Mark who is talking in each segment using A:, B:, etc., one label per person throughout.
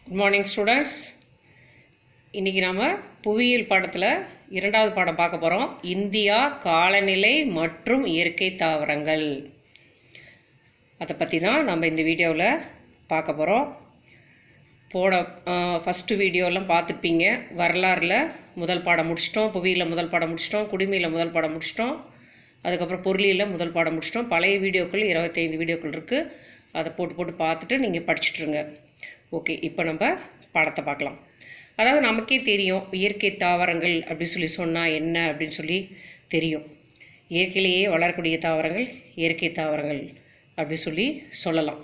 A: good morning students இன்றைக்கி நாம் புவியியல் பாடத்தில் இரண்டாவது பாடம் பார்க்க போகிறோம் இந்தியா காலநிலை மற்றும் இயற்கை தாவரங்கள் அதை பற்றி தான் நம்ம இந்த வீடியோவில் பார்க்க போகிறோம் போன ஃபஸ்ட்டு வீடியோலாம் பார்த்துருப்பீங்க வரலாறில் முதல் பாடம் முடிச்சிட்டோம் புவியியலில் முதல் பாடம் முடிச்சிட்டோம் குடிமையில் முதல் பாடம் முடிச்சிட்டோம் அதுக்கப்புறம் பொருளியலில் முதல் பாடம் முடிச்சிட்டோம் பழைய வீடியோக்கள் இருபத்தைந்து வீடியோக்கள் இருக்குது அதை போட்டு போட்டு பார்த்துட்டு நீங்கள் படிச்சுட்ருங்க ஓகே இப்போ நம்ம பாடத்தை பார்க்கலாம் அதாவது நமக்கே தெரியும் இயற்கை தாவரங்கள் அப்படின்னு சொல்லி சொன்னால் என்ன அப்படின்னு சொல்லி தெரியும் இயற்கையிலேயே வளரக்கூடிய தாவரங்கள் இயற்கை தாவரங்கள் அப்படி சொல்லி சொல்லலாம்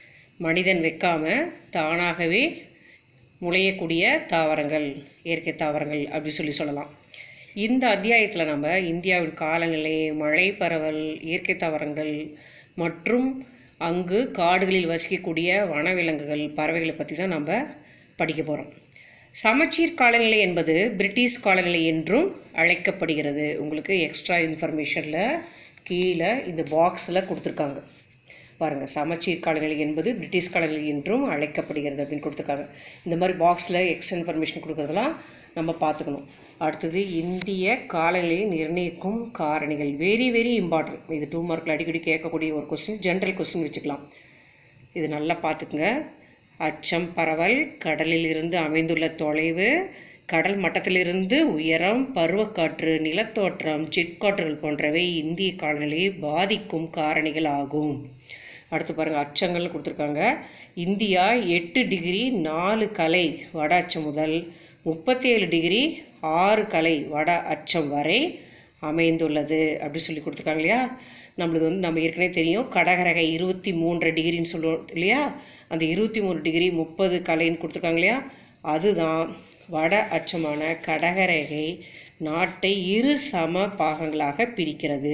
A: மனிதன் வைக்காமல் தானாகவே முளையக்கூடிய தாவரங்கள் இயற்கை தாவரங்கள் அப்படி சொல்லி சொல்லலாம் இந்த அத்தியாயத்தில் நம்ம இந்தியாவின் காலநிலை மழை பரவல் இயற்கை தாவரங்கள் மற்றும் அங்கு காடுகளில் வசிக்கக்கூடிய வனவிலங்குகள் பறவைகளை பற்றி தான் நம்ம படிக்க போகிறோம் சமச்சீர் காலநிலை என்பது பிரிட்டிஷ் காலநிலை என்றும் அழைக்கப்படுகிறது உங்களுக்கு எக்ஸ்ட்ரா இன்ஃபர்மேஷனில் கீழே இந்த பாக்ஸில் கொடுத்துருக்காங்க பாருங்கள் சமச்சீர் காலநிலை என்பது பிரிட்டிஷ் காலநிலை என்றும் அழைக்கப்படுகிறது அப்படின்னு கொடுத்துருக்காங்க இந்த மாதிரி பாக்ஸில் எக்ஸ்ட்ரா இன்ஃபர்மேஷன் கொடுக்குறதெல்லாம் நம்ம பார்த்துக்கணும் அடுத்தது இந்திய காலநிலையை நிர்ணயிக்கும் காரணிகள் வெரி வெரி இம்பார்ட்டன்ட் இது டூ மார்க்கில் அடிக்கடி கேட்கக்கூடிய ஒரு கொஸ்டின் ஜென்ரல் கொஸ்டின் வச்சுக்கலாம் இது நல்லா பார்த்துக்குங்க அச்சம் பரவல் கடலில் இருந்து அமைந்துள்ள தொலைவு கடல் மட்டத்திலிருந்து உயரம் பருவக்காற்று நிலத்தோற்றம் ஜெட்காற்றுகள் போன்றவை இந்திய காலநிலையை பாதிக்கும் காரணிகள் ஆகும் அடுத்து பாருங்கள் அச்சங்கள்னு கொடுத்துருக்காங்க இந்தியா எட்டு டிகிரி நாலு கலை வட அச்சம் முதல் முப்பத்தி ஏழு டிகிரி ஆறு கலை வட அச்சம் வரை அமைந்துள்ளது அப்படி சொல்லி கொடுத்துருக்காங்க இல்லையா நம்மளது வந்து நம்ம ஏற்கனவே தெரியும் கடகரகை இருபத்தி மூன்றரை டிகிரின்னு சொல்லுவோம் இல்லையா அந்த இருபத்தி மூணு டிகிரி முப்பது கலைன்னு கொடுத்துருக்காங்க இல்லையா அதுதான் வட அச்சமான கடகரேகை நாட்டை இரு சம பாகங்களாக பிரிக்கிறது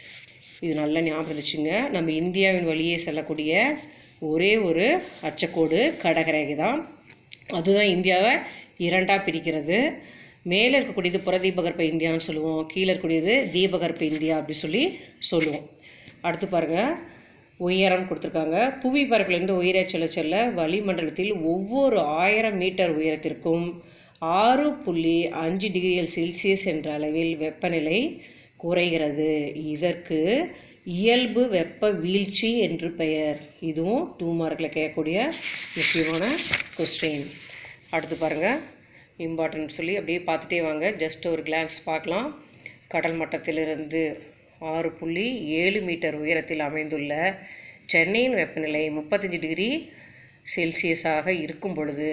A: இது நல்லா ஞாபகம் வச்சுங்க நம்ம இந்தியாவின் வழியே செல்லக்கூடிய ஒரே ஒரு அச்சக்கோடு கடகரேகை தான் அதுதான் இந்தியாவை இரண்டாக பிரிக்கிறது மேலே இருக்கக்கூடியது புறதீபகற்ப இந்தியான்னு சொல்லுவோம் கீழே இருக்கக்கூடியது தீபகற்ப இந்தியா அப்படி சொல்லி சொல்லுவோம் அடுத்து பாருங்கள் உயரம் கொடுத்துருக்காங்க புவி பரப்பிலிருந்து உயர செல்ல செல்ல வளிமண்டலத்தில் ஒவ்வொரு ஆயிரம் மீட்டர் உயரத்திற்கும் ஆறு புள்ளி அஞ்சு டிகிரிகள் செல்சியஸ் என்ற அளவில் வெப்பநிலை குறைகிறது இதற்கு இயல்பு வெப்ப வீழ்ச்சி என்று பெயர் இதுவும் டூ மார்க்கில் கேட்கக்கூடிய முக்கியமான கொஸ்டின் அடுத்து பாருங்கள் இம்பார்ட்டன்ட் சொல்லி அப்படியே பார்த்துட்டே வாங்க ஜஸ்ட் ஒரு கிளான்ஸ் பார்க்கலாம் கடல் மட்டத்திலிருந்து ஆறு புள்ளி ஏழு மீட்டர் உயரத்தில் அமைந்துள்ள சென்னையின் வெப்பநிலை முப்பத்தஞ்சு டிகிரி செல்சியஸாக இருக்கும் பொழுது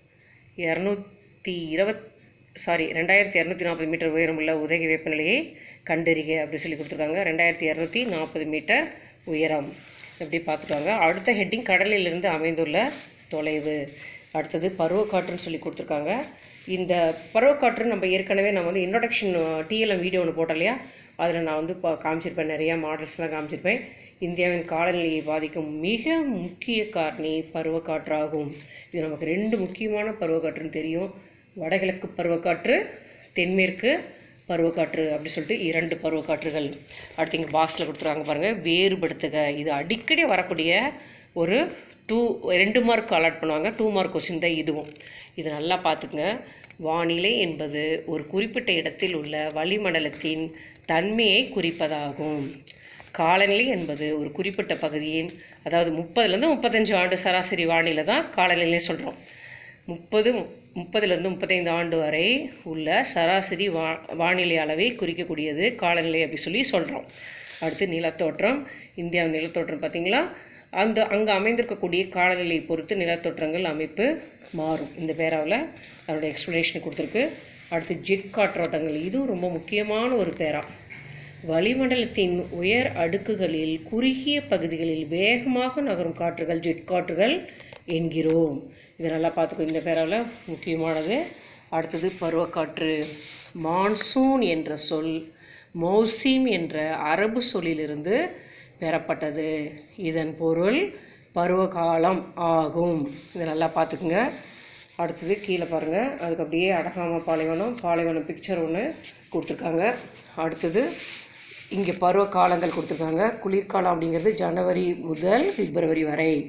A: இரநூத்தி இருபத் சாரி ரெண்டாயிரத்தி இரநூத்தி நாற்பது மீட்டர் உயரமுள்ள உதகை வெப்பநிலையை கண்டறிக அப்படி சொல்லி கொடுத்துருக்காங்க ரெண்டாயிரத்தி இரநூத்தி நாற்பது மீட்டர் உயரம் எப்படி பார்த்துட்டாங்க அடுத்த ஹெட்டிங் கடலிலிருந்து அமைந்துள்ள தொலைவு அடுத்தது பருவக்காற்றுன்னு சொல்லி கொடுத்துருக்காங்க இந்த பருவக்காற்று நம்ம ஏற்கனவே நான் வந்து இன்ட்ரொடக்ஷன் டிஎல்எம் வீடியோ ஒன்று போட்டோம் இல்லையா அதில் நான் வந்து இப்போ காமிச்சிருப்பேன் நிறையா மாடல்ஸ்லாம் காமிச்சிருப்பேன் இந்தியாவின் காலநிலையை பாதிக்கும் மிக முக்கிய காரணி பருவக்காற்றாகும் இது நமக்கு ரெண்டு முக்கியமான பருவக்காற்றுன்னு தெரியும் வடகிழக்கு பருவக்காற்று தென்மேற்கு பருவக்காற்று அப்படி சொல்லிட்டு இரண்டு பருவக்காற்றுகள் அடுத்து இங்கே பாக்ஸில் கொடுத்துருக்காங்க பாருங்கள் வேறுபடுத்துக இது அடிக்கடி வரக்கூடிய ஒரு டூ ரெண்டு மார்க் அலாட் பண்ணுவாங்க டூ மார்க் கொஸ்டின் தான் இதுவும் இது நல்லா பார்த்துக்குங்க வானிலை என்பது ஒரு குறிப்பிட்ட இடத்தில் உள்ள வளிமண்டலத்தின் தன்மையை குறிப்பதாகும் காலநிலை என்பது ஒரு குறிப்பிட்ட பகுதியின் அதாவது முப்பதுலேருந்து முப்பத்தஞ்சு ஆண்டு சராசரி வானிலை தான் காலநிலை சொல்கிறோம் முப்பது முப்பதுலேருந்து முப்பத்தைந்து ஆண்டு வரை உள்ள சராசரி வா வானிலை அளவை குறிக்கக்கூடியது காலநிலை அப்படி சொல்லி சொல்கிறோம் அடுத்து நிலத்தோற்றம் இந்தியாவின் நிலத்தோற்றம் பார்த்திங்களா அந்த அங்கே அமைந்திருக்கக்கூடிய காலநிலையை பொறுத்து நிலத்தோற்றங்கள் அமைப்பு மாறும் இந்த பேராவில் அதோட எக்ஸ்ப்ளனேஷன் கொடுத்துருக்கு அடுத்து ஜெட் காற்றோட்டங்கள் இதுவும் ரொம்ப முக்கியமான ஒரு பேரா வளிமண்டலத்தின் உயர் அடுக்குகளில் குறுகிய பகுதிகளில் வேகமாக நகரும் காற்றுகள் ஜெட் காற்றுகள் என்கிறோம் இதை நல்லா பார்த்துக்கோ இந்த பேராவில் முக்கியமானது அடுத்தது பருவக்காற்று மான்சூன் என்ற சொல் மௌசிம் என்ற அரபு சொல்லிலிருந்து பெறப்பட்டது இதன் பொருள் பருவகாலம் ஆகும் இதை நல்லா பார்த்துக்குங்க அடுத்தது கீழே பாருங்கள் அதுக்கு அப்படியே அடகாம பாலைவனம் பாலைவனம் பிக்சர் ஒன்று கொடுத்துருக்காங்க அடுத்தது இங்கே பருவ காலங்கள் கொடுத்துருக்காங்க குளிர்காலம் அப்படிங்கிறது ஜனவரி முதல் பிப்ரவரி வரை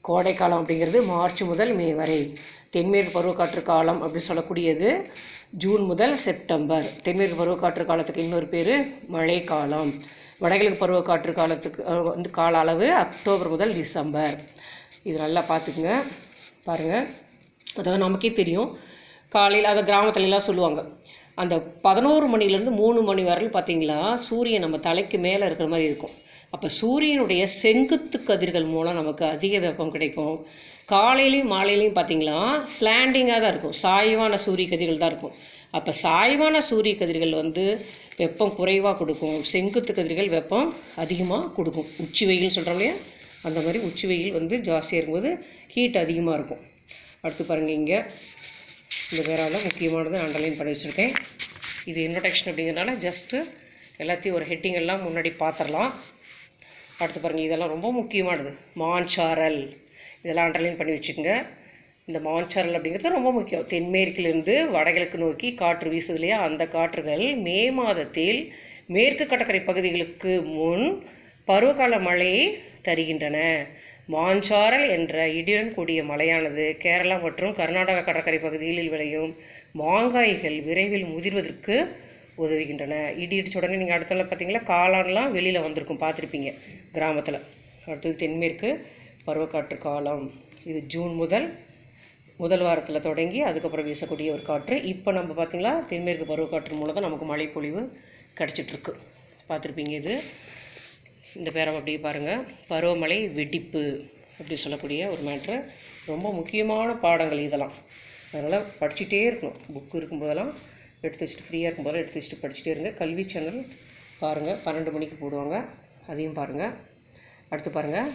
A: கோடைக்காலம் அப்படிங்கிறது மார்ச் முதல் மே வரை தென்மேற்கு பருவக்காற்று காலம் அப்படின்னு சொல்லக்கூடியது ஜூன் முதல் செப்டம்பர் தென்மேற்கு பருவக்காற்று காலத்துக்கு இன்னொரு பேர் மழைக்காலம் வடகிழக்கு பருவக்காற்று காலத்துக்கு அஹ், வந்து கால அளவு அக்டோபர் முதல் டிசம்பர் இது நல்லா பார்த்துக்குங்க பாருங்கள் அதாவது நமக்கே தெரியும் காலையில் அதை கிராமத்துலலாம் சொல்லுவாங்க அந்த பதினோரு மணிலேருந்து மூணு மணி வரையிலும் பார்த்தீங்களா சூரியன் நம்ம தலைக்கு மேலே இருக்கிற மாதிரி இருக்கும் அப்போ சூரியனுடைய செங்குத்து கதிர்கள் மூலம் நமக்கு அதிக வெப்பம் கிடைக்கும் காலையிலையும் மாலையிலையும் பார்த்தீங்களா ஸ்லாண்டிங்காக தான் இருக்கும் சாய்வான சூரிய கதிர்கள் தான் இருக்கும் அப்போ சாய்வான சூரிய கதிர்கள் வந்து வெப்பம் குறைவாக கொடுக்கும் செங்குத்து கதிர்கள் வெப்பம் அதிகமாக கொடுக்கும் உச்சி வெயில்னு சொல்கிறோம் இல்லையா அந்த மாதிரி உச்சி வெயில் வந்து ஜாஸ்தியாக இருக்கும்போது ஹீட் அதிகமாக இருக்கும் அடுத்து பாருங்கள் இங்கே இந்த பேரால் முக்கியமானது அண்டர்லைன் பண்ணி வச்சுருக்கேன் இது இன்ட்ரடக்ஷன் அப்படிங்கிறனால ஜஸ்ட்டு எல்லாத்தையும் ஒரு ஹெட்டிங் எல்லாம் முன்னாடி பார்த்துடலாம் அடுத்து பாருங்கள் இதெல்லாம் ரொம்ப முக்கியமானது மான்சாரல் இதெல்லாம் அண்டர்லைன் பண்ணி வச்சுக்கோங்க இந்த மான்சாரல் அப்படிங்கிறது ரொம்ப முக்கியம் தென்மேற்கிலிருந்து வடகிழக்கு நோக்கி காற்று வீசுது இல்லையா அந்த காற்றுகள் மே மாதத்தில் மேற்கு கடற்கரை பகுதிகளுக்கு முன் பருவகால மழையை தருகின்றன மாஞ்சாரல் என்ற இடியுடன் கூடிய மழையானது கேரளா மற்றும் கர்நாடகா கடற்கரை பகுதிகளில் விளையும் மாங்காய்கள் விரைவில் முதிர்வதற்கு உதவுகின்றன இடி இடிச்ச உடனே நீங்கள் அடுத்தால பார்த்தீங்களா காளான்லாம் வெளியில் வந்திருக்கும் பார்த்துருப்பீங்க கிராமத்தில் அடுத்தது தென்மேற்கு பருவக்காற்று காலம் இது ஜூன் முதல் முதல் வாரத்தில் தொடங்கி அதுக்கப்புறம் வீசக்கூடிய ஒரு காற்று இப்போ நம்ம பார்த்திங்களா தென்மேற்கு பருவக்காற்று மூலம் தான் நமக்கு மழைப்பொழிவு கிடச்சிட்ருக்கு பார்த்துருப்பீங்க இது இந்த பேரம் அப்படியே பாருங்கள் பருவமழை வெடிப்பு அப்படி சொல்லக்கூடிய ஒரு மேட்ரு ரொம்ப முக்கியமான பாடங்கள் இதெல்லாம் அதனால் படிச்சுட்டே இருக்கணும் புக்கு இருக்கும்போதெல்லாம் எடுத்து வச்சுட்டு ஃப்ரீயாக இருக்கும்போதெல்லாம் எடுத்து வச்சுட்டு படிச்சுட்டே இருங்க கல்வி சேனல் பாருங்கள் பன்னெண்டு மணிக்கு போடுவாங்க அதையும் பாருங்கள் அடுத்து பாருங்கள்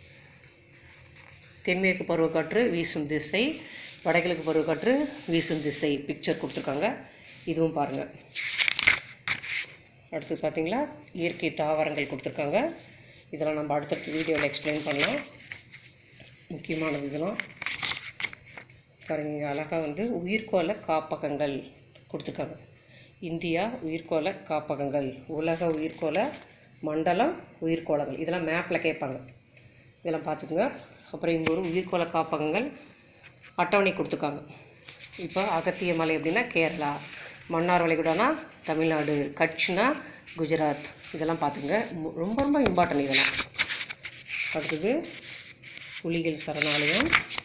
A: தென்மேற்கு பருவக்காற்று வீசும் திசை வடகிழக்கு பருவக்காற்று வீசும் திசை பிக்சர் கொடுத்துருக்காங்க இதுவும் பாருங்கள் அடுத்து பார்த்தீங்களா இயற்கை தாவரங்கள் கொடுத்துருக்காங்க இதெல்லாம் நம்ம அடுத்தடுத்த வீடியோவில் எக்ஸ்பிளைன் பண்ணலாம் முக்கியமானது இதெல்லாம் பாருங்க இங்க அழகா வந்து உயிர்கோள காப்பகங்கள் கொடுத்துருக்காங்க இந்தியா உயிர்கோள காப்பகங்கள் உலக உயிர்கோள மண்டலம் உயிர்கோளங்கள் இதெல்லாம் மேப்பில் கேட்பாங்க இதெல்லாம் பார்த்துக்குங்க அப்புறம் இங்கே ஒரு உயிர்கோள காப்பகங்கள் அட்டவணை கொடுத்துருக்காங்க இப்போ அகத்திய மலை அப்படின்னா கேரளா மன்னார் வளைகுடானா தமிழ்நாடு கட்ச்னா குஜராத் இதெல்லாம் பார்த்துங்க மு- ரொம்ப ரொம்ப இம்பார்ட்டன்ட் இதெல்லாம் அடுத்தது புலிகள் சரணாலயம்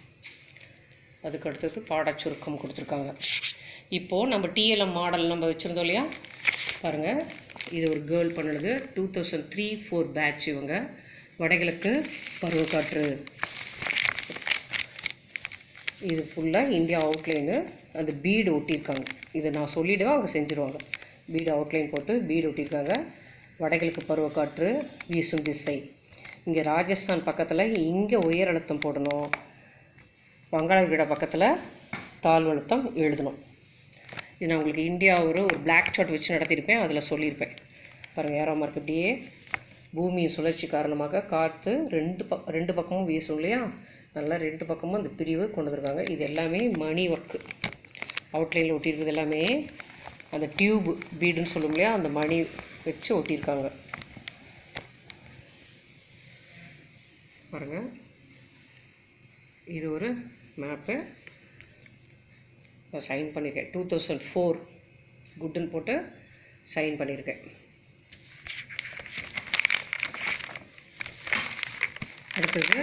A: அதுக்கு அடுத்தது பாடச்சுருக்கம் கொடுத்துருக்காங்க இப்போது நம்ம டிஎல்எம் மாடல் நம்ம வச்சுருந்தோம் இல்லையா பாருங்கள் இது ஒரு கேர்ள் பண்ணுனது two thousand three four batch இவங்க வடகிழக்கு பருவக்காற்று இது ஃபுல்லாக இந்தியா அவுட்லைனு அந்த பீடு ஒட்டியிருக்காங்க இதை நான் சொல்லிவிடுவேன் அவங்க செஞ்சுருவாங்க பீடு அவுட்லைன் போட்டு பீடு ஒட்டியிருக்காங்க வடகிழக்கு பருவக்காற்று வீசும் திசை இங்கே ராஜஸ்தான் பக்கத்தில் இங்கே உயர் அழுத்தம் போடணும் வங்காளவிட பக்கத்தில் தாழ்வு அழுத்தம் எழுதணும் இது நான் உங்களுக்கு இந்தியா ஒரு ஒரு பிளாக் சார்ட் வச்சு நடத்தியிருப்பேன் அதில் சொல்லியிருப்பேன் பாருங்கள் ஏறோ மார்க் இப்படியே பூமியின் சுழற்சி காரணமாக காற்று ரெண்டு ப ரெண்டு பக்கமும் வீசும் இல்லையா நல்லா ரெண்டு பக்கமும் அந்த பிரிவு கொண்டு வந்திருக்காங்க இது எல்லாமே மணி ஒர்க்கு அவுட்லைனில் ஒட்டியிருக்கிறது எல்லாமே அந்த டியூப் பீடுன்னு சொல்லும் இல்லையா அந்த மணி வச்சு ஒட்டியிருக்காங்க பாருங்கள் இது ஒரு மேப்பு நான் சைன் பண்ணியிருக்கேன் டூ தௌசண்ட் ஃபோர் குட்டுன்னு போட்டு சைன் பண்ணியிருக்கேன் அடுத்தது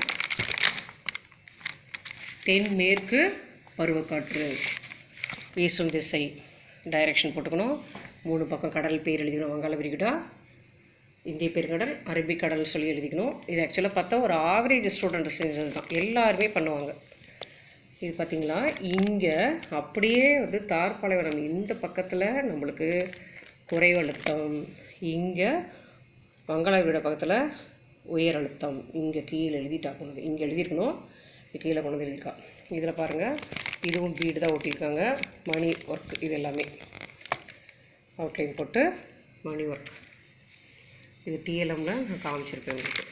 A: தென்மேற்கு பருவக்காற்று வீசும் திசை டைரக்ஷன் போட்டுக்கணும் மூணு பக்கம் கடல் பேர் எழுதிக்கணும் வங்காள விரிகுடா இந்திய பெருங்கடல் அரபிக்கடல் சொல்லி எழுதிக்கணும் இது ஆக்சுவலாக பார்த்தா ஒரு ஆவரேஜ் ஸ்டூடெண்ட் செஞ்சது தான் எல்லாருமே பண்ணுவாங்க இது பார்த்திங்களா இங்கே அப்படியே வந்து தார்பாலைவனம் இந்த பக்கத்தில் நம்மளுக்கு குறைவு அழுத்தம் இங்கே வங்காளவிட பக்கத்தில் உயர் அழுத்தம் இங்கே கீழே எழுதிட்டா கொண்டு இங்கே எழுதியிருக்கணும் இது கீழே கொண்டு வந்து எழுதியிருக்கா இதில் பாருங்கள் இதுவும் பீடு தான் ஒட்டியிருக்காங்க மணி ஒர்க் இது எல்லாமே அவுட்லைன் போட்டு மணி ஒர்க் இது டிஎல்எம்ல நான் காமிச்சிருப்பேன் உங்களுக்கு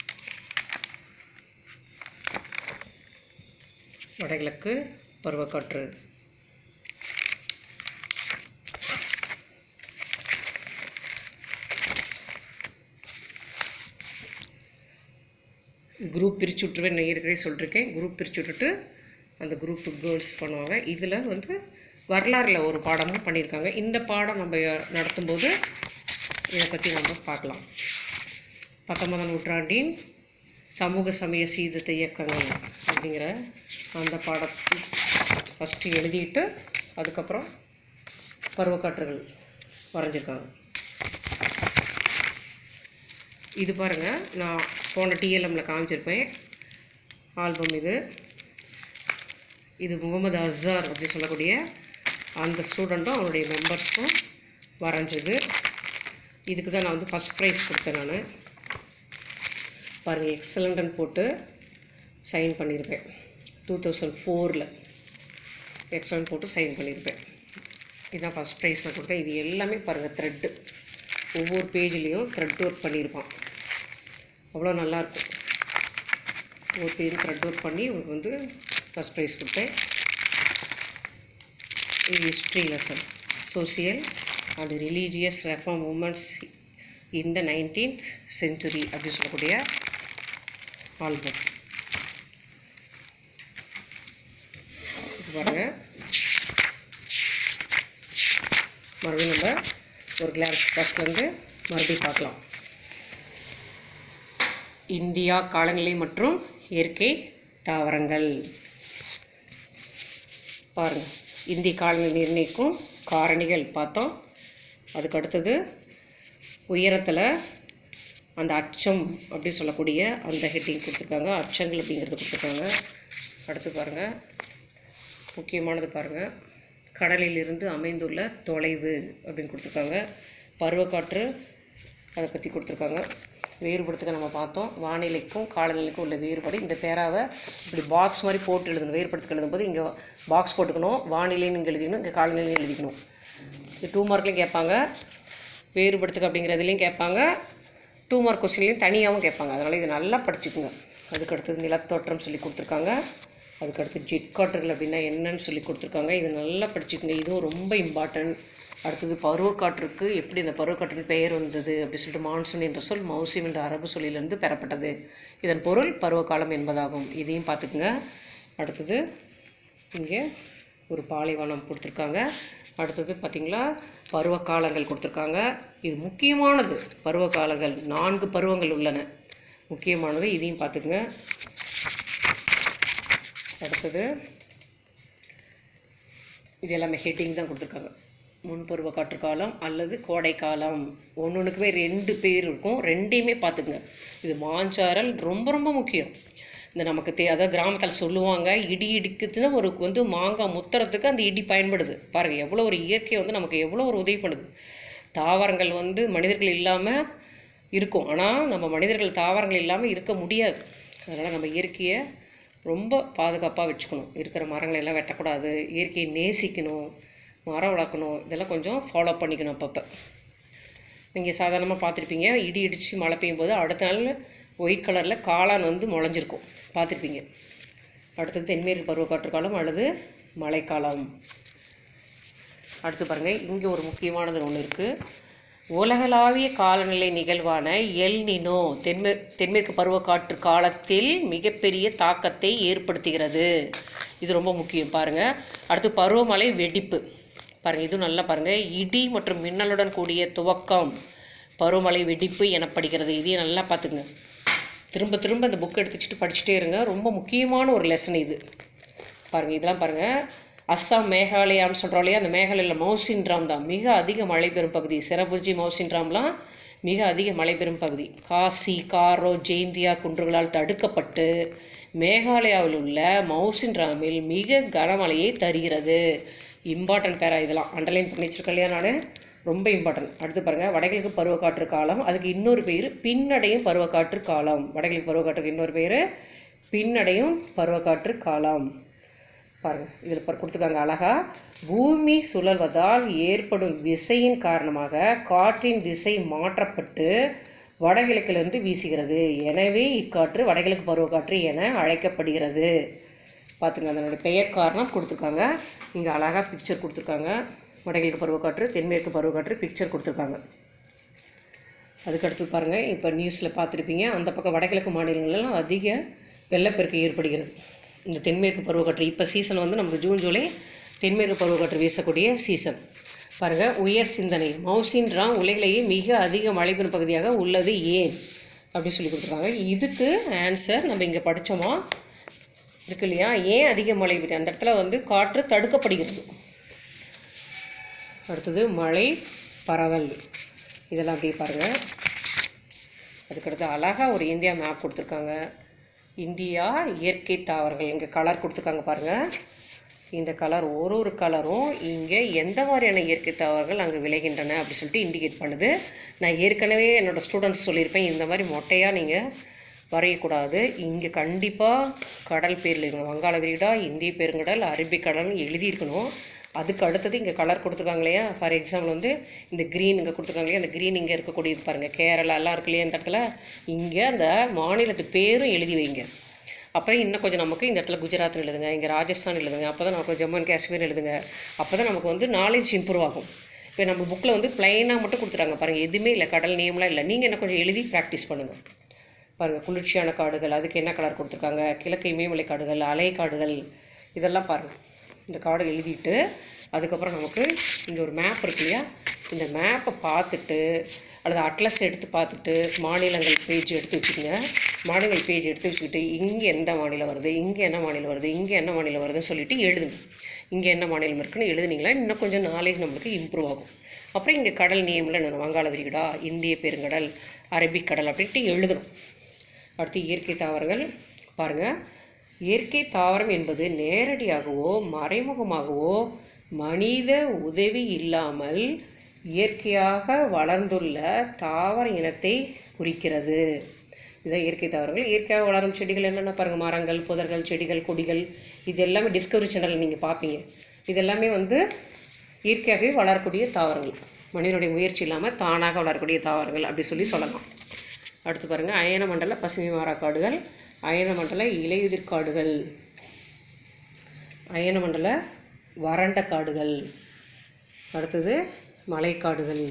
A: வடகிழக்கு பருவக்காற்று குரூப் பிரித்து விட்ருவேன் நான் ஏற்கனவே சொல்லியிருக்கேன் குரூப் பிரித்து விட்டுட்டு அந்த குரூப்பு கேர்ள்ஸ் பண்ணுவாங்க இதில் வந்து வரலாறில் ஒரு பாடமும் பண்ணியிருக்காங்க இந்த பாடம் நம்ம நடத்தும்போது இதை பற்றி நம்ம பார்க்கலாம் பத்தொன்பதாம் நூற்றாண்டின் சமூக சமய சீர்திருத்த இயக்கங்கள் அப்படிங்கிற அந்த பாடத்தை ஃபஸ்ட்டு எழுதிட்டு அதுக்கப்புறம் பருவக்காற்றுகள் வரைஞ்சிருக்காங்க இது பாருங்கள் நான் போன டிஎல்எம்மில் காமிச்சிருப்பேன் ஆல்பம் இது இது முகமது அஸ்ஸார் அப்படின்னு சொல்லக்கூடிய அந்த ஸ்டூடெண்ட்டும் அவனுடைய மெம்பர்ஸும் வரைஞ்சது இதுக்கு தான் நான் வந்து ஃபஸ்ட் ப்ரைஸ் கொடுத்தேன் நான் பாருங்கள் எக்ஸலண்ட்னு போட்டு சைன் பண்ணியிருப்பேன் டூ தௌசண்ட் ஃபோரில் எக்ஸலண்ட் போட்டு சைன் பண்ணியிருப்பேன் இதுதான் ஃபஸ்ட் ப்ரைஸ் நான் கொடுத்தேன் இது எல்லாமே பாருங்கள் த்ரெட்டு ஒவ்வொரு பேஜ்லேயும் த்ரெட் ஒர்க் பண்ணியிருப்பான் அவ்வளோ நல்லாயிருக்கும் ஒவ்வொரு பேஜ் த்ரெட் ஒர்க் பண்ணி உங்களுக்கு வந்து ஃபஸ்ட் ப்ரைஸ் கொடுத்தேன் இது history lesson social and religious reform movements in the nineteenth century அப்படின்னு சொல்லக்கூடிய ஆல்பம் இது பாருங்கள் மறுபடியும் நம்ம ஒரு கிளாஸ் ஃபஸ்ட்லேருந்து மறுபடியும் பார்க்கலாம் இந்தியா காலநிலை மற்றும் இயற்கை தாவரங்கள் பாருங்கள் இந்திய காலநிலை நிர்ணயிக்கும் காரணிகள் பார்த்தோம் அதுக்கு அடுத்தது உயரத்தில் அந்த அச்சம் அப்படி சொல்லக்கூடிய அந்த ஹெட்டிங் கொடுத்துருக்காங்க அச்சங்கள் அப்படிங்கிறது கொடுத்துருக்காங்க அடுத்து பாருங்கள் முக்கியமானது பாருங்கள் கடலிலிருந்து அமைந்துள்ள தொலைவு அப்படின்னு கொடுத்துருக்காங்க பருவக்காற்று அதை பற்றி கொடுத்துருக்காங்க வேறுபடுத்துக்க நம்ம பார்த்தோம் வானிலைக்கும் காலநிலைக்கும் உள்ள வேறுபாடு இந்த பேராவை இப்படி பாக்ஸ் மாதிரி போட்டு எழுதணும் வேறுபடுத்துக்க எழுதும்போது இங்கே பாக்ஸ் போட்டுக்கணும் வானிலைன்னு இங்கே எழுதிக்கணும் இங்கே காலநிலையும் எழுதிக்கணும் இது டூ மார்க்லையும் கேட்பாங்க வேறுபடுத்துக்க அப்படிங்கிறதுலையும் கேட்பாங்க டூ மார்க் கொஸ்டின்லையும் தனியாகவும் கேட்பாங்க அதனால் இது நல்லா படிச்சுக்குங்க அதுக்கு அடுத்தது நிலத்தோற்றம் சொல்லி கொடுத்துருக்காங்க அதுக்கடுத்து ஜெட் காற்றுகள் அப்படின்னா என்னன்னு சொல்லி கொடுத்துருக்காங்க இது நல்லா படிச்சுக்கோங்க இதுவும் ரொம்ப இம்பார்ட்டன்ட் அடுத்தது பருவக்காற்றுக்கு எப்படி இந்த பருவக்காற்றின் பெயர் வந்தது அப்படி சொல்லிட்டு மான்சூன் என்ற சொல் மௌசிம் என்ற அரபு சொல்லிலிருந்து பெறப்பட்டது இதன் பொருள் பருவகாலம் என்பதாகும் இதையும் பார்த்துக்குங்க அடுத்தது இங்கே ஒரு பாலைவனம் கொடுத்துருக்காங்க அடுத்தது பார்த்திங்களா பருவகாலங்கள் கொடுத்துருக்காங்க இது முக்கியமானது பருவகாலங்கள் நான்கு பருவங்கள் உள்ளன முக்கியமானது இதையும் பார்த்துக்குங்க அடுத்தது இது எல்லாமே ஹெட்டிங் தான் கொடுத்துருக்காங்க முன்பருவ காற்றுக்காலம் அல்லது கோடைக்காலம் ஒன்று ஒன்றுக்குமே ரெண்டு பேர் இருக்கும் ரெண்டையுமே பார்த்துக்குங்க இது மாஞ்சாரல் ரொம்ப ரொம்ப முக்கியம் இந்த நமக்கு தே அதாவது கிராமத்தில் சொல்லுவாங்க இடி இடிக்குதுன்னா ஒரு வந்து மாங்காய் முத்துறதுக்கு அந்த இடி பயன்படுது பாருங்கள் எவ்வளோ ஒரு இயற்கை வந்து நமக்கு எவ்வளோ ஒரு உதவி பண்ணுது தாவரங்கள் வந்து மனிதர்கள் இல்லாமல் இருக்கும் ஆனால் நம்ம மனிதர்கள் தாவரங்கள் இல்லாமல் இருக்க முடியாது அதனால் நம்ம இயற்கையை ரொம்ப பாதுகாப்பாக வச்சுக்கணும் இருக்கிற மரங்களை எல்லாம் வெட்டக்கூடாது இயற்கையை நேசிக்கணும் மரம் வளர்க்கணும் இதெல்லாம் கொஞ்சம் ஃபாலோ பண்ணிக்கணும் அப்பப்போ நீங்கள் சாதாரணமாக பார்த்துருப்பீங்க இடி இடித்து மழை பெய்யும் போது அடுத்த நாள் ஒயிட் கலரில் காளான் வந்து முளைஞ்சிருக்கும் பார்த்துருப்பீங்க அடுத்தது தென்மேற்கு பருவக்காற்று காலம் அல்லது மழைக்காலம் அடுத்து பாருங்கள் இங்கே ஒரு முக்கியமானது ஒன்று இருக்குது உலகளாவிய காலநிலை நிகழ்வான எல் நினோ தென்மே தென்மேற்கு பருவக்காற்று காலத்தில் மிகப்பெரிய தாக்கத்தை ஏற்படுத்துகிறது இது ரொம்ப முக்கியம் பாருங்கள் அடுத்து பருவமழை வெடிப்பு பாருங்கள் இதுவும் நல்லா பாருங்கள் இடி மற்றும் மின்னலுடன் கூடிய துவக்கம் பருவமழை வெடிப்பு எனப்படுகிறது இதையும் நல்லா பார்த்துங்க திரும்ப திரும்ப இந்த புக் எடுத்து வச்சுட்டு படிச்சுட்டே இருங்க ரொம்ப முக்கியமான ஒரு லெசன் இது பாருங்கள் இதெல்லாம் பாருங்கள் அஸ்ஸாம் மேகாலயான்னு சொல்கிறோம் இல்லையா அந்த மேகாலயில் மௌசின்ராம் தான் மிக அதிக மழை பெறும் பகுதி சிரபுர்ஜி மௌசின்ராம்லாம் மிக அதிக மழை பெறும் பகுதி காசி காரோ ஜெயிந்தியா குன்றுகளால் தடுக்கப்பட்டு மேகாலயாவில் உள்ள மௌசின்ராமில் மிக கனமழையை தருகிறது இம்பார்ட்டன்ட் பேரா இதெல்லாம் அண்டர்லைன் பண்ணி வச்சிருக்கேன் இல்லையா நான் ரொம்ப இம்பார்ட்டன்ட் அடுத்து பாருங்கள் வடகிழக்கு பருவக்காற்று காலம் அதுக்கு இன்னொரு பேர் பின்னடையும் பருவக்காற்று காலம் வடகிழக்கு பருவக்காற்றுக்கு இன்னொரு பேர் பின்னடையும் பருவக்காற்று காலம் பாருங்கள் இதில் பாரு கொடுத்துருக்காங்க அழகா பூமி சுழல்வதால் ஏற்படும் விசையின் காரணமாக காற்றின் திசை மாற்றப்பட்டு வடகிழக்கிலிருந்து வீசுகிறது எனவே இக்காற்று வடகிழக்கு பருவக்காற்று என அழைக்கப்படுகிறது பார்த்துங்க அதனுடைய பெயர் காரணம் கொடுத்துருக்காங்க இங்கே அழகாக பிக்சர் கொடுத்துருக்காங்க வடகிழக்கு பருவக்காற்று தென்மேற்கு பருவக்காற்று பிக்சர் கொடுத்துருக்காங்க அதுக்கடுத்து பாருங்கள் இப்போ நியூஸில் பார்த்துருப்பீங்க அந்த பக்கம் வடகிழக்கு மாநிலங்களெல்லாம் அதிக வெள்ளப்பெருக்கு ஏற்படுகிறது இந்த தென்மேற்கு பருவக்காற்று இப்போ சீசன் வந்து நமக்கு ஜூன் ஜூலை தென்மேற்கு பருவக்காற்று வீசக்கூடிய சீசன் பாருங்கள் உயர் சிந்தனை மவுசின்ரா உலகிலேயே மிக அதிக மழை பெறும் பகுதியாக உள்ளது ஏன் அப்படின்னு சொல்லி கொடுத்துருக்காங்க இதுக்கு ஆன்சர் நம்ம இங்கே படித்தோமா இருக்கு இல்லையா ஏன் அதிக மழை பெய்யுது அந்த இடத்துல வந்து காற்று தடுக்கப்படுகிறது அடுத்தது மழை பரவல் இதெல்லாம் அப்படியே பாருங்கள் அதுக்கடுத்து அழகாக ஒரு இந்தியா மேப் கொடுத்துருக்காங்க இந்தியா இயற்கை தாவரங்கள் இங்கே கலர் கொடுத்துருக்காங்க பாருங்கள் இந்த கலர் ஒரு ஒரு கலரும் இங்கே எந்த மாதிரியான இயற்கை தாவரங்கள் அங்கே விளைகின்றன அப்படி சொல்லிட்டு இண்டிகேட் பண்ணுது நான் ஏற்கனவே என்னோடய ஸ்டூடெண்ட்ஸ் சொல்லியிருப்பேன் இந்த மாதிரி மொட்டையாக நீங்கள் வரையக்கூடாது இங்கே கண்டிப்பாக கடல் பேரில் இருக்கணும் வங்காள விரிகுடா இந்திய பெருங்கடல் அரபிக்கடல்னு எழுதியிருக்கணும் அதுக்கு அடுத்தது இங்கே கலர் கொடுத்துருக்காங்க இல்லையா ஃபார் எக்ஸாம்பிள் வந்து இந்த க்ரீன் இங்கே கொடுத்துருக்காங்க இல்லையா அந்த க்ரீன் இங்கே இருக்கக்கூடியது பாருங்கள் கேரளா எல்லாம் இருக்கு இல்லையா இந்த இடத்துல இங்கே அந்த மாநிலத்து பேரும் எழுதி வைங்க அப்புறம் இன்னும் கொஞ்சம் நமக்கு இந்த இடத்துல குஜராத்னு எழுதுங்க இங்கே ராஜஸ்தான் எழுதுங்க அப்போ தான் நமக்கு ஜம்மு அண்ட் காஷ்மீர் எழுதுங்க அப்போ தான் நமக்கு வந்து நாலேஜ் இம்ப்ரூவ் ஆகும் இப்போ நம்ம புக்கில் வந்து ப்ளைனாக மட்டும் கொடுத்துட்டாங்க பாருங்கள் எதுவுமே இல்லை கடல் நேம்லாம் இல்லை நீங்கள் என்ன கொஞ்சம் எழுதி ப்ராக்டிஸ் பண்ணுங்கள் பாருங்கள் குளிர்ச்சியான காடுகள் அதுக்கு என்ன கலர் கொடுத்துருக்காங்க கிழக்கு இமயமலை காடுகள் அலை காடுகள் இதெல்லாம் பாருங்கள் இந்த காடு எழுதிட்டு அதுக்கப்புறம் நமக்கு இங்கே ஒரு மேப் இருக்கு இல்லையா இந்த மேப்பை பார்த்துட்டு அல்லது அட்லஸ் எடுத்து பார்த்துட்டு மாநிலங்கள் பேஜ் எடுத்து வச்சுக்கோங்க மாநிலங்கள் பேஜ் எடுத்து வச்சுக்கிட்டு இங்கே எந்த மாநிலம் வருது இங்கே என்ன மாநிலம் வருது இங்கே என்ன மாநிலம் வருதுன்னு சொல்லிட்டு எழுதுங்க இங்கே என்ன மாநிலம் இருக்குன்னு எழுதுனீங்களா இன்னும் கொஞ்சம் நாலேஜ் நம்மளுக்கு இம்ப்ரூவ் ஆகும் அப்புறம் இங்கே கடல் நேமில் என்ன வங்காள விரிகுடா இந்திய பெருங்கடல் அரபிக்கடல் அப்படின்ட்டு எழுதணும் அடுத்து இயற்கை தாவரங்கள் பாருங்கள் இயற்கை தாவரம் என்பது நேரடியாகவோ மறைமுகமாகவோ மனித உதவி இல்லாமல் இயற்கையாக வளர்ந்துள்ள தாவர இனத்தை குறிக்கிறது இதான் இயற்கை தாவரங்கள் இயற்கையாக வளரும் செடிகள் என்னென்ன பாருங்கள் மரங்கள் புதர்கள் செடிகள் கொடிகள் இது எல்லாமே டிஸ்கவரி சேனலில் நீங்கள் பார்ப்பீங்க இது எல்லாமே வந்து இயற்கையாகவே வளரக்கூடிய தாவரங்கள் மனிதனுடைய முயற்சி இல்லாமல் தானாக வளரக்கூடிய தாவரங்கள் அப்படி சொல்லி சொல்லலாம் அடுத்து பாருங்கள் அயன மண்டல பசுமை மாறா காடுகள் அயன மண்டல இலையுதிர் காடுகள் அயன மண்டல வறண்ட காடுகள் அடுத்தது மலைக்காடுகள்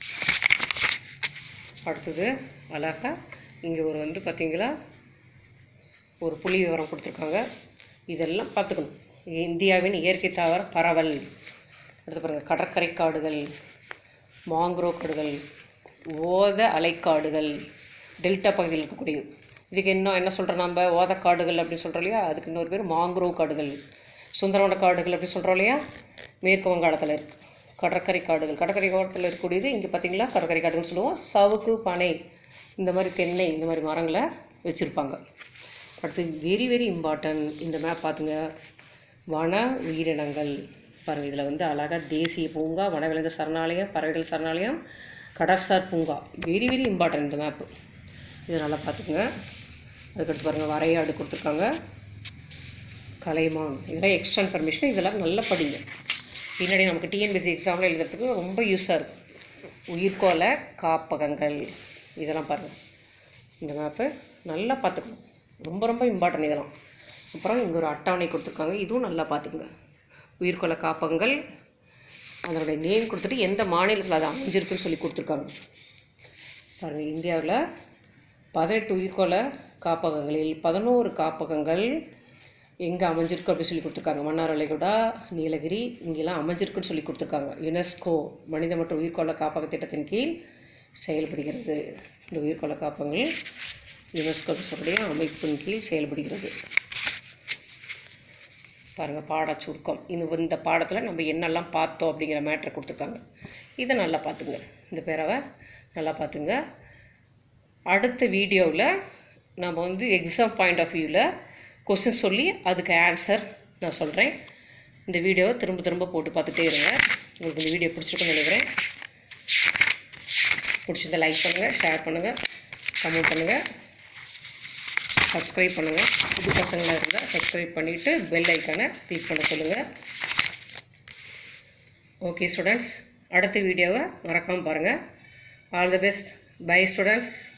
A: அடுத்தது அழகா இங்கே ஒரு வந்து பார்த்தீங்களா ஒரு புள்ளி விவரம் கொடுத்துருக்காங்க இதெல்லாம் பார்த்துக்கணும் இந்தியாவின் இயற்கை தாவர பரவல் அடுத்து பாருங்கள் கடற்கரை காடுகள் மாங்க்ரோ காடுகள் ஓத அலைக்காடுகள் டெல்டா பகுதியில் இருக்கக்கூடிய இதுக்கு இன்னும் என்ன சொல்கிறோம் நம்ம ஓதக்காடுகள் அப்படின்னு சொல்கிறோம் இல்லையா அதுக்கு இன்னொரு பேர் மாங்க்ரோவ் காடுகள் சுந்தரவன காடுகள் அப்படி சொல்கிறோம் இல்லையா மேற்கு வங்காளத்தில் இருக்குது கடற்கரை காடுகள் கடற்கரை காலத்தில் இருக்கக்கூடியது இங்கே பார்த்தீங்களா கடற்கரை காடுகள்னு சொல்லுவோம் சவுக்கு பனை இந்த மாதிரி தென்னை இந்த மாதிரி மரங்களை வச்சுருப்பாங்க அடுத்து வெரி வெரி இம்பார்ட்டன்ட் இந்த மேப் பார்த்துங்க வன உயிரினங்கள் பாருங்கள் இதில் வந்து அழகாக தேசிய பூங்கா வனவிலங்கு சரணாலயம் பறவைகள் சரணாலயம் கடற்சார் பூங்கா வெரி வெரி இம்பார்ட்டன்ட் இந்த மேப்பு இதை நல்லா பார்த்துக்குங்க அதுக்கடுத்து பாருங்கள் வரையாடு கொடுத்துருக்காங்க கலைமான் இதெல்லாம் எக்ஸ்ட்ரா இன்ஃபர்மேஷன் இதெல்லாம் நல்லா படிங்க பின்னாடி நமக்கு டிஎன்பிசி எக்ஸாமில் எழுதுறதுக்கு ரொம்ப யூஸாக இருக்கும் உயிர்கோள காப்பகங்கள் இதெல்லாம் பாருங்கள் இந்த மேப்பு நல்லா பார்த்துக்கணும் ரொம்ப ரொம்ப இம்பார்ட்டன்ட் இதெல்லாம் அப்புறம் இங்கே ஒரு அட்டவணை கொடுத்துருக்காங்க இதுவும் நல்லா பார்த்துக்குங்க உயிர்கோள காப்பகங்கள் அதனுடைய நேம் கொடுத்துட்டு எந்த மாநிலத்தில் அது அமைஞ்சிருக்குன்னு சொல்லி கொடுத்துருக்காங்க பாருங்கள் இந்தியாவில் பதினெட்டு உயிர்கோள காப்பகங்களில் பதினோரு காப்பகங்கள் எங்கே அமைஞ்சிருக்கு அப்படின்னு சொல்லி கொடுத்துருக்காங்க மன்னார் வளைகுடா நீலகிரி இங்கெல்லாம் அமைஞ்சிருக்குன்னு சொல்லி கொடுத்துருக்காங்க யுனெஸ்கோ மனித மற்றும் உயிர்கோள காப்பக திட்டத்தின் கீழ் செயல்படுகிறது இந்த உயிர்கோள காப்பகங்கள் யுனெஸ்கோ சொல்லக்கூடிய அமைப்பின் கீழ் செயல்படுகிறது பாருங்கள் பாட சுருக்கம் இந்த இந்த பாடத்தில் நம்ம என்னெல்லாம் பார்த்தோம் அப்படிங்கிற மேட்ரை கொடுத்துருக்காங்க இதை நல்லா பார்த்துங்க இந்த பேராவை நல்லா பார்த்துங்க அடுத்த வீடியோவில் நம்ம வந்து எக்ஸாம் பாயிண்ட் ஆஃப் வியூவில் கொஸ்டின் சொல்லி அதுக்கு ஆன்சர் நான் சொல்கிறேன் இந்த வீடியோவை திரும்ப திரும்ப போட்டு பார்த்துட்டே இருங்க உங்களுக்கு இந்த வீடியோ பிடிச்சிருக்குன்னு நினைக்கிறேன் பிடிச்சிருந்தா லைக் பண்ணுங்கள் ஷேர் பண்ணுங்கள் கமெண்ட் பண்ணுங்கள் சப்ஸ்கிரைப் பண்ணுங்கள் புது பசங்களாக இருந்தால் சப்ஸ்கிரைப் பண்ணிவிட்டு பெல் ஐக்கானை கிளிக் பண்ண சொல்லுங்கள் ஓகே ஸ்டூடெண்ட்ஸ் அடுத்த வீடியோவை மறக்காமல் பாருங்கள் all the best bye students